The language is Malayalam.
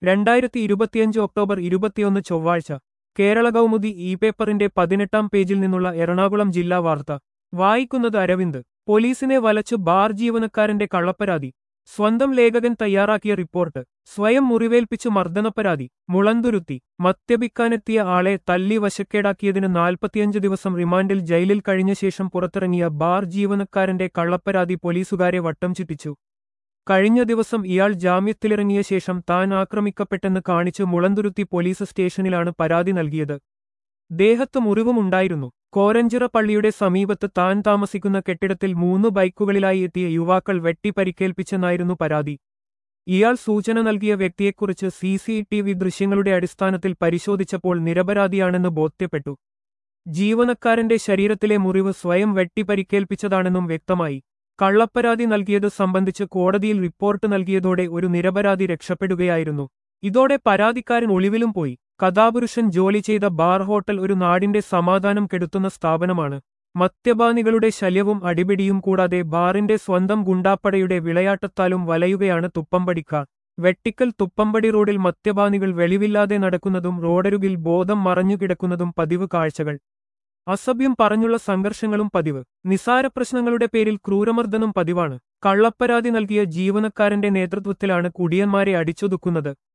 രണ്ടായിരത്തി ഇരുപത്തിയഞ്ച് ഒക്ടോബർ ഇരുപത്തിയൊന്ന് ചൊവ്വാഴ്ച കേരള കൗമുദി ഇ പേപ്പറിന്റെ പതിനെട്ടാം പേജിൽ നിന്നുള്ള എറണാകുളം ജില്ലാ വാർത്ത വായിക്കുന്നത് അരവിന്ദ് പോലീസിനെ വലച്ചു ബാർ ജീവനക്കാരന്റെ കള്ളപ്പരാതി സ്വന്തം ലേഖകൻ തയ്യാറാക്കിയ റിപ്പോർട്ട് സ്വയം മുറിവേൽപ്പിച്ചു മർദ്ദനപ്പരാതി മുളന്തുരുത്തി മദ്യപിക്കാനെത്തിയ ആളെ തല്ലി വശക്കേടാക്കിയതിന് നാൽപ്പത്തിയഞ്ച് ദിവസം റിമാൻഡിൽ ജയിലിൽ കഴിഞ്ഞ ശേഷം പുറത്തിറങ്ങിയ ബാർ ജീവനക്കാരന്റെ കള്ളപ്പരാതി പോലീസുകാരെ വട്ടം ചുറ്റിച്ചു കഴിഞ്ഞ ദിവസം ഇയാൾ ജാമ്യത്തിലിറങ്ങിയ ശേഷം താൻ ആക്രമിക്കപ്പെട്ടെന്ന് കാണിച്ച് മുളന്തുരുത്തി പോലീസ് സ്റ്റേഷനിലാണ് പരാതി നൽകിയത് ദേഹത്ത് മുറിവുമുണ്ടായിരുന്നു കോരഞ്ചിറ പള്ളിയുടെ സമീപത്ത് താൻ താമസിക്കുന്ന കെട്ടിടത്തിൽ മൂന്ന് ബൈക്കുകളിലായി എത്തിയ യുവാക്കൾ വെട്ടി പരിക്കേൽപ്പിച്ചെന്നായിരുന്നു പരാതി ഇയാൾ സൂചന നൽകിയ വ്യക്തിയെക്കുറിച്ച് സി സി ടി വി ദൃശ്യങ്ങളുടെ അടിസ്ഥാനത്തിൽ പരിശോധിച്ചപ്പോൾ നിരപരാധിയാണെന്ന് ബോധ്യപ്പെട്ടു ജീവനക്കാരന്റെ ശരീരത്തിലെ മുറിവ് സ്വയം വെട്ടി പരിക്കേൽപ്പിച്ചതാണെന്നും വ്യക്തമായി കള്ളപ്പരാതി നൽകിയത് സംബന്ധിച്ച് കോടതിയിൽ റിപ്പോർട്ട് നൽകിയതോടെ ഒരു നിരപരാധി രക്ഷപ്പെടുകയായിരുന്നു ഇതോടെ പരാതിക്കാരൻ ഒളിവിലും പോയി കഥാപുരുഷൻ ജോലി ചെയ്ത ബാർ ഹോട്ടൽ ഒരു നാടിന്റെ സമാധാനം കെടുത്തുന്ന സ്ഥാപനമാണ് മദ്യപാനികളുടെ ശല്യവും അടിപിടിയും കൂടാതെ ബാറിന്റെ സ്വന്തം ഗുണ്ടാപ്പടയുടെ വിളയാട്ടത്താലും വലയുകയാണ് തുപ്പമ്പടിക്കാർ വെട്ടിക്കൽ തുപ്പമ്പടി റോഡിൽ മദ്യപാനികൾ വെളിവില്ലാതെ നടക്കുന്നതും റോഡരുകിൽ ബോധം മറഞ്ഞുകിടക്കുന്നതും പതിവ് കാഴ്ചകൾ അസഭ്യം പറഞ്ഞുള്ള സംഘർഷങ്ങളും പതിവ് നിസാര പ്രശ്നങ്ങളുടെ പേരിൽ ക്രൂരമർദ്ദനം പതിവാണ് കള്ളപ്പരാതി നൽകിയ ജീവനക്കാരന്റെ നേതൃത്വത്തിലാണ് കുടിയന്മാരെ അടിച്ചൊതുക്കുന്നത്